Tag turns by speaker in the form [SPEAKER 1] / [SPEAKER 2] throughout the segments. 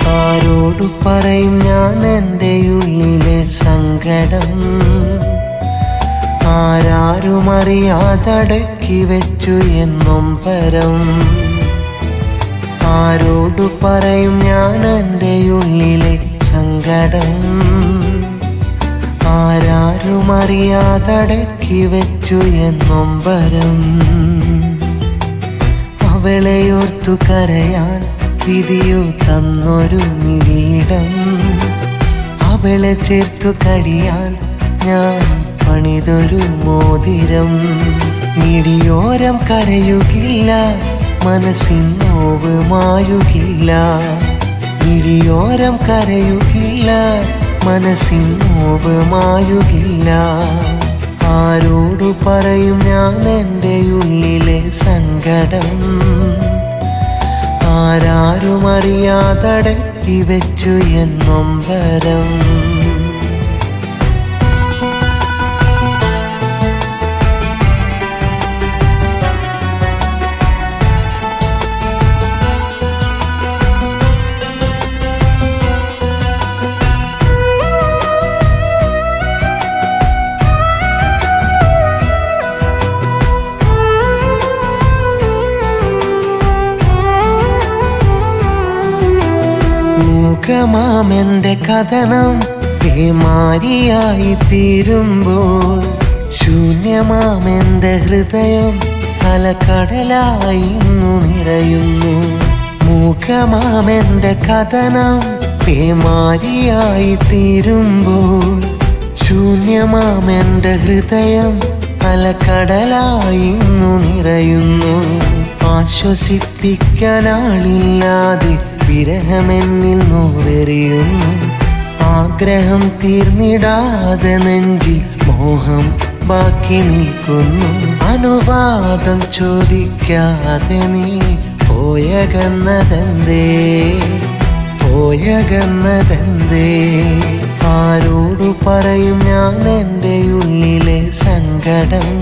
[SPEAKER 1] ആരോടു പറയും ഞാൻ എൻ്റെ ഉള്ളിലെ സങ്കടം ആരാരും അറിയാതടക്കി വെച്ചു എന്നും പരം ആരോടു പറയും ഞാൻ എൻ്റെ ഉള്ളിലെ സങ്കടം ആരാരും അറിയാതടക്കി വെച്ചു എന്നും പരം അവളെയോർത്തു കരയാൻ വിധിയോ തന്നൊരു മിരീടം അവളെ ചേർത്തു കടിയാൻ ഞാൻ പണിതൊരു മോതിരം മിടിയോരം കരയുകില്ല മനസ്സിൻ നോവ് മായുകില്ല മിടിയോരം കരയുകില്ല മനസ്സിൻ നോവ് മായുകില്ല ആരോടു പറയും ഞാൻ എൻ്റെ ഉള്ളിലെ സങ്കടം ആരാരും അറിയാതടക്കി വെച്ചു എന്നും വരം മൂകമാമെന്റെ കഥനം പേമാരിയായി തീരുമ്പോൾ ശൂന്യമാമെന്റെ ഹൃദയം അലക്കടലായി ഇന്നു നിറയുന്നു മൂകമാമെന്റെ കഥനം പേമാരിയായി തീരുമ്പോൾ ശൂന്യമാമെന്റെ ഹൃദയം അലക്കടലായി ഇന്നു നിറയുന്നു ആശ്വസിപ്പിക്കാനാളില്ലാതെ വിരഹമെന്നിൽ നോവെറിയുന്നു ആഗ്രഹം തീർന്നിടാതെ നെഞ്ചിൽ മോഹം ബാക്കി നിൽക്കുന്നു അനുവാദം ചോദിക്കാതെ നീ പോയകന്നതെന്തേ പോയകന്നതെന്തേ ആരോടു പറയും ഞാൻ എൻ്റെ ഉള്ളിലെ സങ്കടം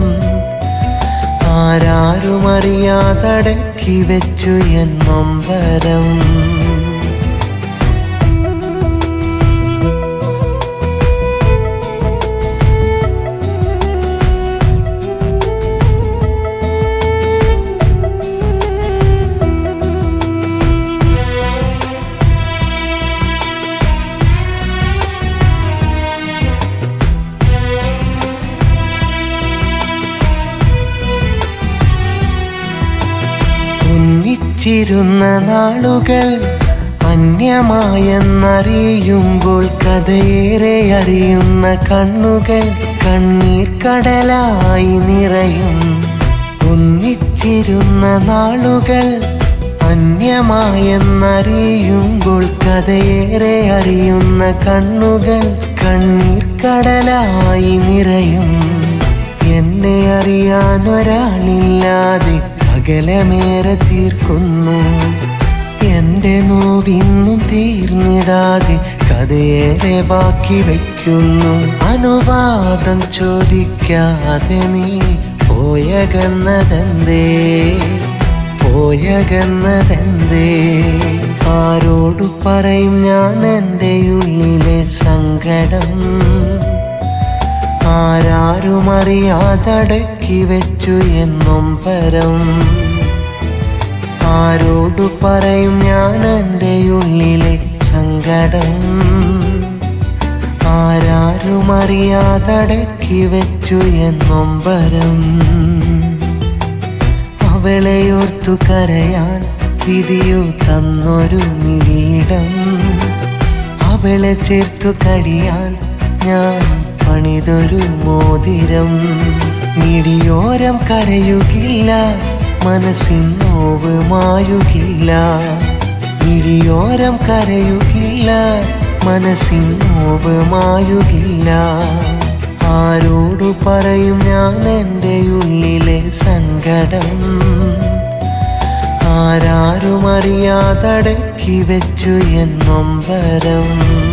[SPEAKER 1] ആരാരും അറിയാതടക്കി വെച്ചു എന്നും വരം ഒന്നിച്ചിരുന്ന നാളുകൾ അന്യമായെന്നറിയുമ്പോൾ കഥയേറെ അറിയുന്ന കണ്ണുകൾ കണ്ണീർ കടലായി നിറയും ഒന്നിച്ചിരുന്ന നാളുകൾ അന്യമായെന്നറിയുമ്പോൾ കഥയേറെ അറിയുന്ന കണ്ണുകൾ കണ്ണീർ കടലായി നിറയും എന്നെ അറിയാൻ ഒരാളില്ലാതെ അകലമേറെ തീർക്കുന്നു എന്റെ നോവിന്നും തീർന്നിടാതെ കഥയേറെ ബാക്കി വയ്ക്കുന്നു അനുവാദം ചോദിക്കാതെ നീ പോയകന്നതെന്തേ പോയകന്നതെന്തേ ആരോടു പറയും ഞാൻ എൻ്റെ ഉള്ളിലെ സങ്കടം ആരാരും അറിയാതടക്കി വെച്ചു എന്നും പരം ആരോടു പറയും ഞാൻ എൻ്റെ ഉള്ളിലെ സങ്കടം ആരാരും അറിയാതടക്കി വെച്ചു എന്നും പരം അവളെയോർത്തു കരയാൻ വിധിയോ തന്നൊരു മിരീടം അവളെ ചേർത്തു കടിയാൻ ഞാൻ പണിതൊരു മോതിരം മിടിയോരം കരയുകില്ല മനസ്സിൻ നോവ് മായുകില്ല മിടിയോരം കരയുകില്ല മനസ്സിൻ നോവ് മായുകില്ല ആരോടു പറയും ഞാൻ എൻ്റെ ഉള്ളിലെ സങ്കടം ആരാരും അറിയാതടക്കി വെച്ചു എന്നും വരം